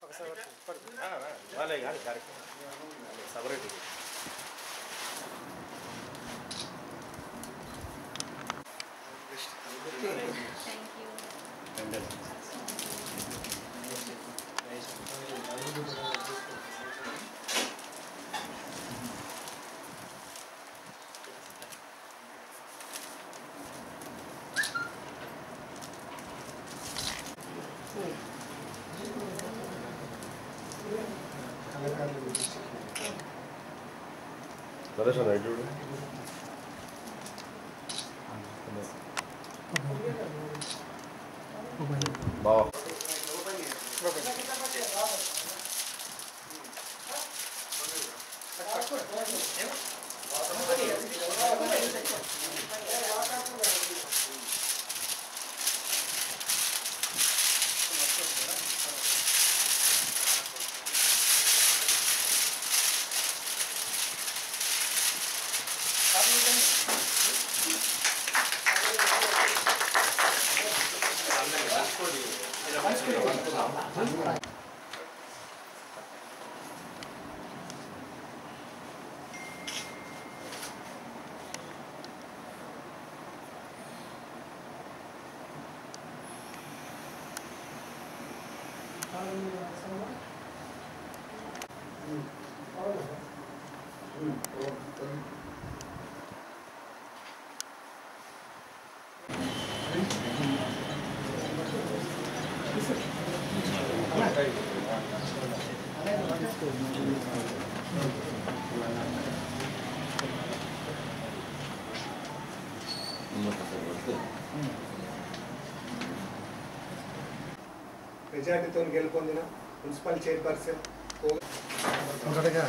వాళ్ళే కాదు కార్యక్రమం సపరేట్ ప్రదర్శన రైట్ చూడు బావా మెజార్టీతో గెలుపొందిన మున్సిపల్ చైర్పర్సన్ మొదటగా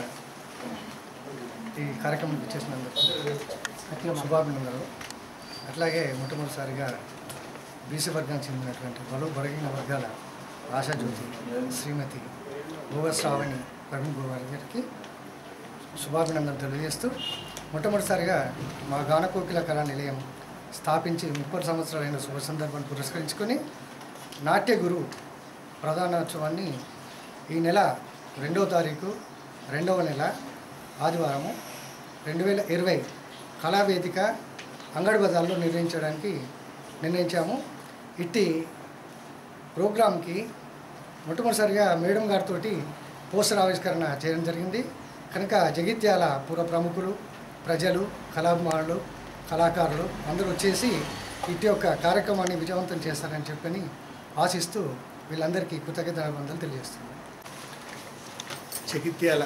ఈ కార్యక్రమం చేసినందుకు శుభాభినందనలు అట్లాగే మొట్టమొదటిసారిగా బీసీ వర్గానికి చెందినటువంటి బలు బలహీన వర్గాల ఆశాజ్యోతి శ్రీమతి భువశ్రావణి ప్రవీణ్ గోవారి గారికి శుభాభినందనలు తెలియజేస్తూ మొట్టమొదటిసారిగా మా గానకోకిల కళా నిలయం స్థాపించి ముప్పై సంవత్సరాలైన శుభ సందర్భాన్ని పురస్కరించుకొని నాట్య గురు ప్రధానోత్సవాన్ని ఈ నెల రెండవ తారీఖు రెండవ నెల ఆదివారము రెండు వేల ఇరవై కళావేదిక అంగడి బజార్లో నిర్వహించడానికి నిర్ణయించాము ఇట్టి ప్రోగ్రాంకి మొట్టమొదటిసారిగా మేడం గారితో పోస్టర్ ఆవిష్కరణ చేయడం జరిగింది కనుక జగిత్యాల పూర్వ ప్రముఖులు ప్రజలు కళాభిమానులు కళాకారులు అందరూ వచ్చేసి ఇటు యొక్క కార్యక్రమాన్ని విజయవంతం చేస్తారని చెప్పని ఆశిస్తూ వీళ్ళందరికీ కృతజ్ఞతలు తెలియజేస్తున్నాను జగిత్యాల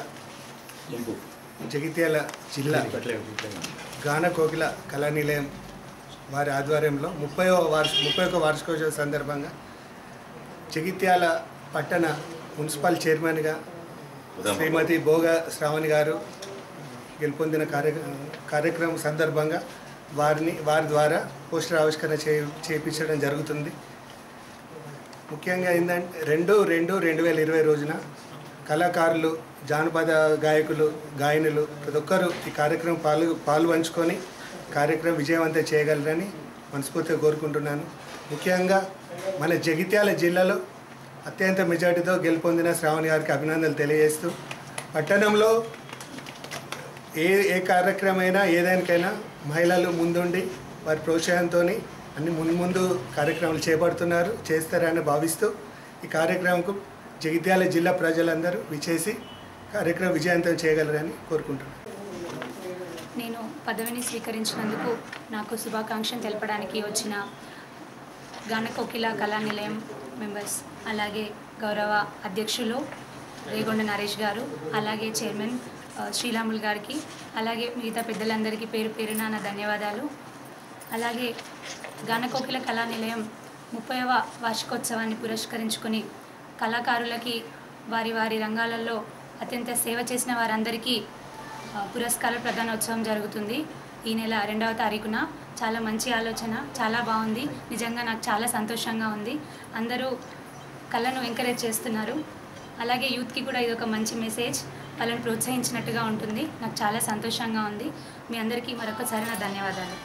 జగిత్యాల జిల్లా గాన కోకిల కళా నిలయం వారి ఆధ్వర్యంలో ముప్పై వార్ష ముప్పై ఒక వార్షికోత్సవ సందర్భంగా జగిత్యాల పట్టణ మున్సిపల్ చైర్మన్గా శ్రీమతి భోగ శ్రావణి గారు గెలుపొందిన కార్య కార్యక్రమం సందర్భంగా వారిని వారి ద్వారా పోస్టర్ ఆవిష్కరణ చే చేయించడం జరుగుతుంది ముఖ్యంగా ఏంటంటే రెండు రెండు రెండు వేల ఇరవై రోజున కళాకారులు జానపద గాయకులు గాయనులు ప్రతి ఒక్కరూ ఈ కార్యక్రమం పాలు పాల్పంచుకొని కార్యక్రమం విజయవంతం చేయగలరని మనస్ఫూర్తిగా కోరుకుంటున్నాను ముఖ్యంగా మన జగిత్యాల జిల్లాలో అత్యంత మెజార్టీతో గెలుపొందిన శ్రావణి గారికి అభినందనలు తెలియజేస్తూ పట్టణంలో ఏ ఏ కార్యక్రమైనా ఏదానికైనా మహిళలు ముందుండి వారి ప్రోత్సాహంతో అన్ని ముందు ముందు కార్యక్రమాలు చేపడుతున్నారు చేస్తారని భావిస్తూ ఈ కార్యక్రమంకు జగిత్యాల జిల్లా ప్రజలందరూ విచేసి కార్యక్రమం విజయవంతం చేయగలరని కోరుకుంటున్నాను నేను పదవిని స్వీకరించినందుకు నాకు శుభాకాంక్షలు తెలపడానికి వచ్చిన గానకోకిల కళా నిలయం మెంబర్స్ అలాగే గౌరవ అధ్యక్షులు రేగొండ నరేష్ గారు అలాగే చైర్మన్ ఆ, శ్రీరాములు గారికి అలాగే మిగతా పెద్దలందరికీ పేరు పేరున నా ధన్యవాదాలు అలాగే గానకోకిల కళా నిలయం ముప్పైవ వార్షికోత్సవాన్ని పురస్కరించుకొని కళాకారులకి వారి వారి రంగాలలో అత్యంత సేవ చేసిన వారందరికీ ఆ, పురస్కార ప్రధానోత్సవం జరుగుతుంది ఈ నెల రెండవ తారీఖున చాలా మంచి ఆలోచన చాలా బాగుంది నిజంగా నాకు చాలా సంతోషంగా ఉంది అందరూ కళను ఎంకరేజ్ చేస్తున్నారు అలాగే యూత్కి కూడా ఇది ఒక మంచి మెసేజ్ వాళ్ళని ప్రోత్సహించినట్టుగా ఉంటుంది నాకు చాలా సంతోషంగా ఉంది మీ అందరికీ మరొకసారి నా ధన్యవాదాలు